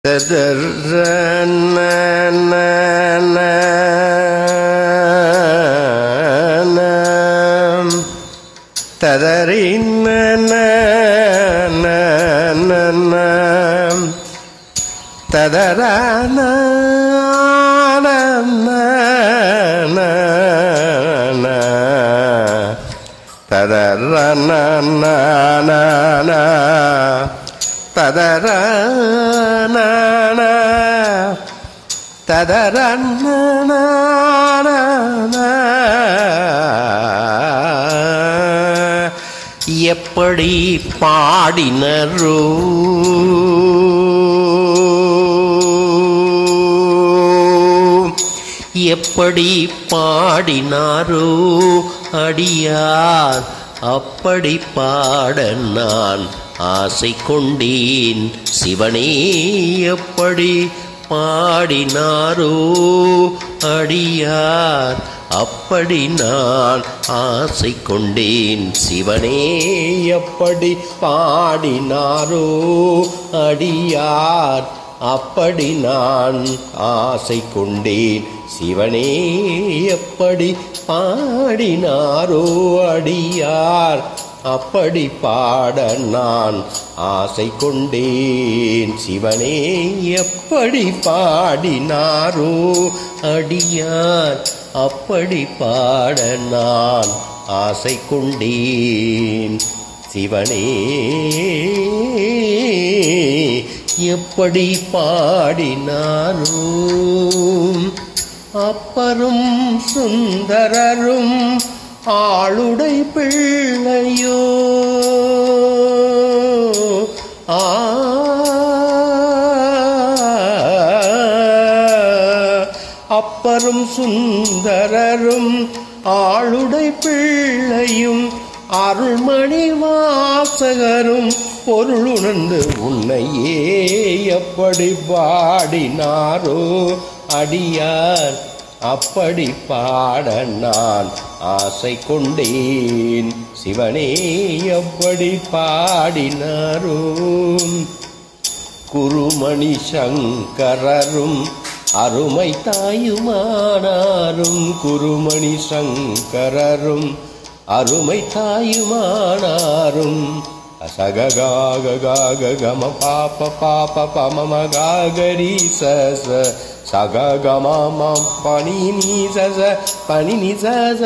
ததறின் ததரான ததரன ததரன ததரன எப்படி பாடினரோ எப்படி பாடினாரோ அடியார் அப்படி பாட நான் ஆசை கொண்டேன் சிவனே எப்படி பாடினாரோ அடியார் அப்படி நான் ஆசை கொண்டேன் சிவனே எப்படி பாடினாரோ அடியார் அப்படி நான் ஆசை கொண்டேன் சிவனே எப்படி பாடினாரோ அடியார் அப்படி பாட நான் ஆசை கொண்டேன் சிவனே எப்படி பாடினாரோ அடியார் அப்படி பாட நான் ஆசை கொண்டேன் சிவனே எப்படி பாடினாரோ அப்பரும் சுந்தரரும் ஆளுடை பிள்ளையோ ஆ அப்பரும் சுந்தரரும் ஆளுடை பிள்ளையும் அருள்மணி வாசகரும் பொருளுணர்ந்து உன்னையே எப்படி பாடினாரோ அடியார் அப்படி பாட நான் ஆசை கொண்டேன் சிவனே எப்படி பாடினாரோ குருமணி சங்கரரும் அருமை தாயுமானாரும் குருமணி சங்கரரும் அருமை தாயுமானாரும் சககாக கம பாப பாப பமம காகரி சச சககமாமம் பனி நீ சச பனி நி சச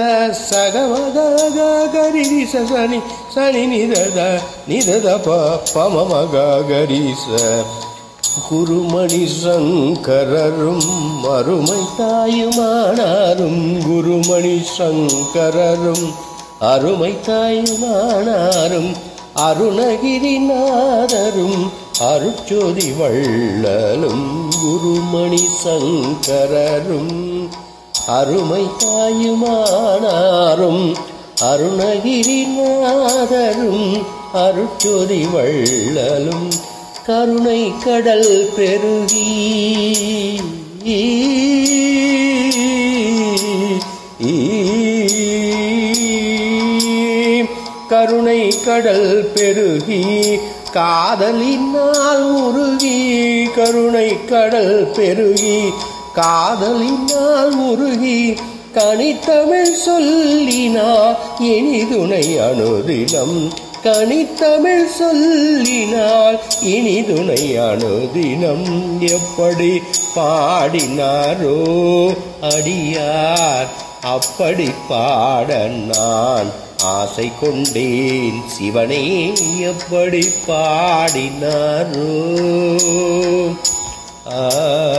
சகமகரி சனி சனி நிதத நிதத ப பமம காகரி ச குருமணி சங்கரரும் அருமை தாயுமானாரும் குருமணி சங்கரரும் அருமை தாயுமானாரும் அருணகிரிநாதரும் அருட்சோதி வள்ளலும் குருமணி சங்கரரும் அருமை தாயுமானாரும் அருணகிரிநாதரும் அருட்சோதி வள்ளலும் கருணை கடல் பெருகி கருணை கடல் பெருகி காதலினால் உருகி கருணை கடல் பெருகி காதலினால் உருகி கனித்தமிழ் சொல்லினா இனிதுணை அனுதினம் கனித்தமிழ் சொல்லினால் இனிதுணை அனுதினம் எப்படி பாடினாரோ அடியார் அப்படி பாட நான் ஆசை கொண்டேன் சிவனே எப்படி பாடினாரோ ஆ